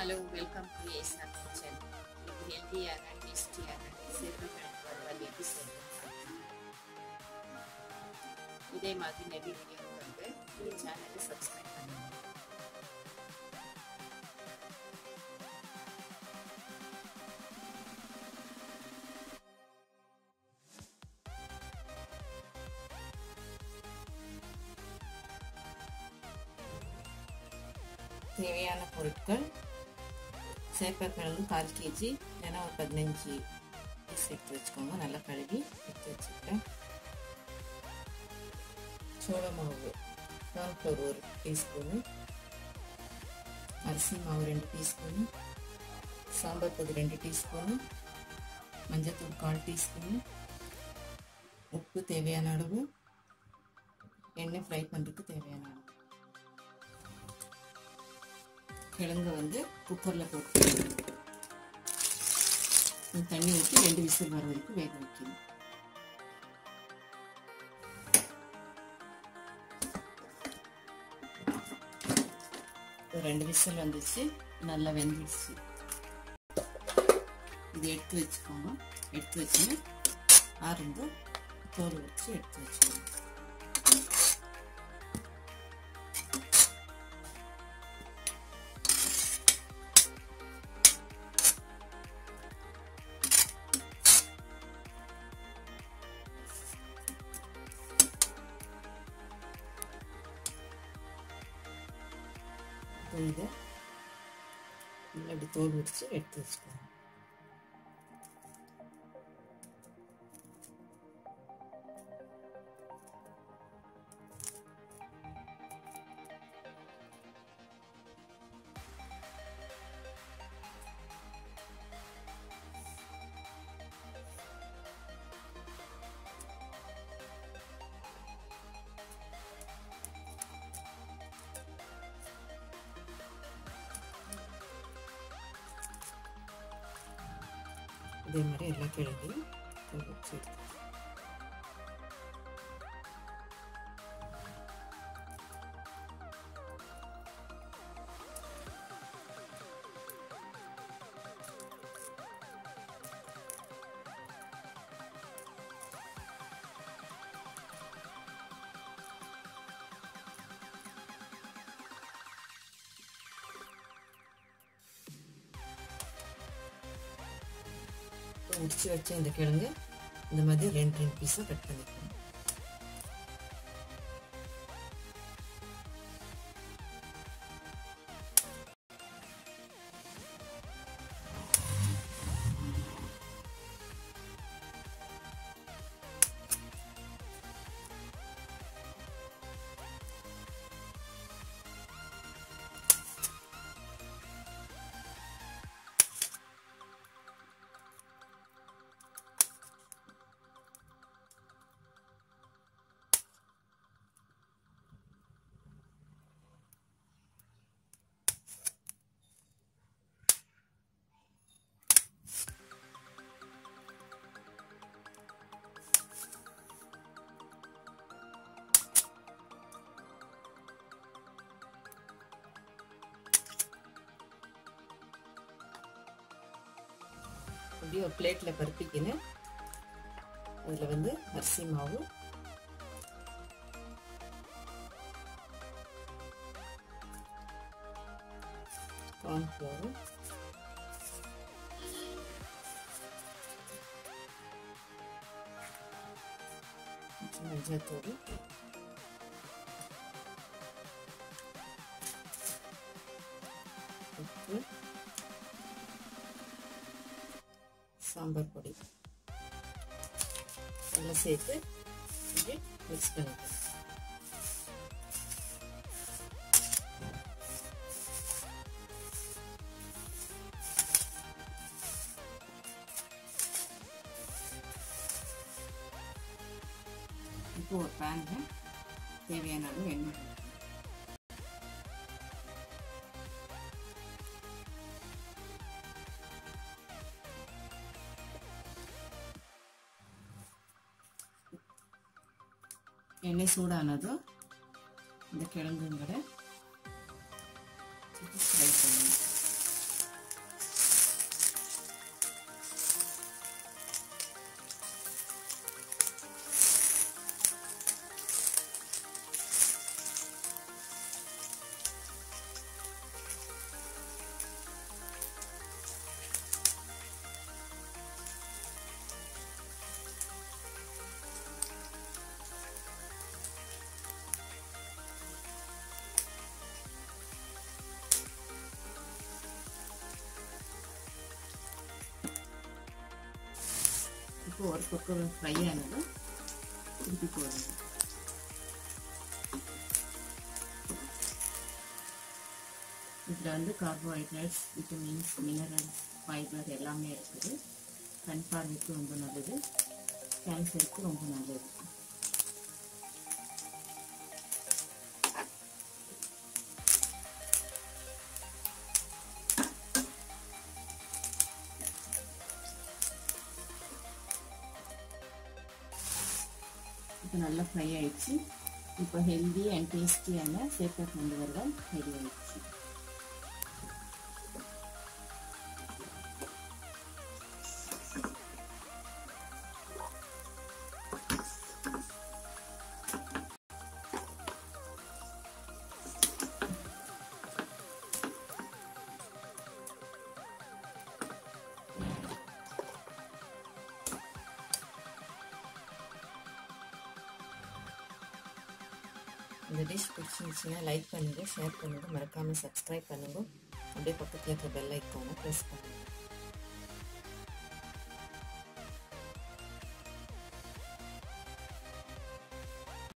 hello welcome to ஏசா kitchen இது ஹெல்த்தியான டேஸ்டியான சிறுகிழங்கு வறுவல் எப்படி செய்யணும் இதே மாதிரி நிறைய வீடியோ வந்து இந்த சேனலை சப்ஸ்கிரைப் பண்ணுங்க தேவையான பொருட்கள் சேப்பக்கிழங்கு கால் கேஜி இல்லைன்னா ஒரு பதினஞ்சு பீஸ் எடுத்து வச்சுக்கோங்க நல்லா கழுவி எடுத்து வச்சுக்கிறேன் சோள மாவு கார்ன்ஃப்ளவர் ஒரு டீஸ்பூனு அரிசி மாவு ரெண்டு டீஸ்பூனு சாம்பார் பொடி ரெண்டு டீஸ்பூனு மஞ்சத்தூள் கால் டீஸ்பூனு உப்பு தேவையான அளவு எண்ணெய் ஃப்ரை பண்ணுறதுக்கு தேவையான அளவு கிழங்கு வந்து குக்கரில் போட்டு தண்ணி ஊற்றி ரெண்டு விசில் வர வரைக்கும் வேக வைக்கணும் ரெண்டு விசில் வந்துச்சு நல்லா வெந்துடுச்சு இது எடுத்து வச்சுக்கோங்க எடுத்து வச்சுன்னு ஆறுந்து தோல் வச்சு எடுத்து வச்சுக்கோங்க இதை நல்லா இப்படி தோல் உரிச்சு எடுத்து வச்சுக்கோங்க இதே மாதிரி எல்லா கிழங்கையும் தோல் வச்சு எடுத்து உரிச்சு வச்ச இந்த கிழங்கு இந்த மாதிரி ரெண்டு ரெண்டு பீஸாக கட் பண்ணிக்கணும் அப்படியே ஒரு பிளேட்டில் பருப்பிக்கின்னு அதில் வந்து அரிசி மாவு கார்ன்ஃப்ளவர் மஞ்சத்தூள் உப்பு சாம்பார் பொடி எல்லாம் சேர்த்து இப்படி மிக்ஸ் பண்ணிக்கலாம் இப்போ ஒரு பேனில் தேவையான அளவு எண்ணெய் ಎಣ್ಣೆ ಸೂಡಾನದು இந்த கிழங்குங்களை ஃப்ரை பண்ணணும் இப்போ ஒரு பக்கம் ஃப்ரை ஆனதும் திருப்பி போடுங்க இதில் வந்து கார்போஹைட்ரேட்ஸ் விட்டமின்ஸ் மினரல்ஸ் ஃபைபர் எல்லாமே இருக்குது கண் பார்வைக்கு ரொம்ப நல்லது கேன்சருக்கு ரொம்ப நல்லது இப்போ நல்லா ஃப்ரை ஆயிடுச்சு இப்போ ஹெல்தி அண்ட் டேஸ்டியான சேப்பக்கிழங்கு வறுவல் ரெடி ஆயிடுச்சு இந்த டிஷ் பிடிச்சிருந்துச்சுன்னா லைக் பண்ணுங்கள் ஷேர் பண்ணுங்கள் மறக்காமல் சப்ஸ்கிரைப் பண்ணுங்கள் அப்படியே பக்கத்தில் இருக்க பெல் ஐக்கானை ப்ரெஸ் பண்ணுங்கள்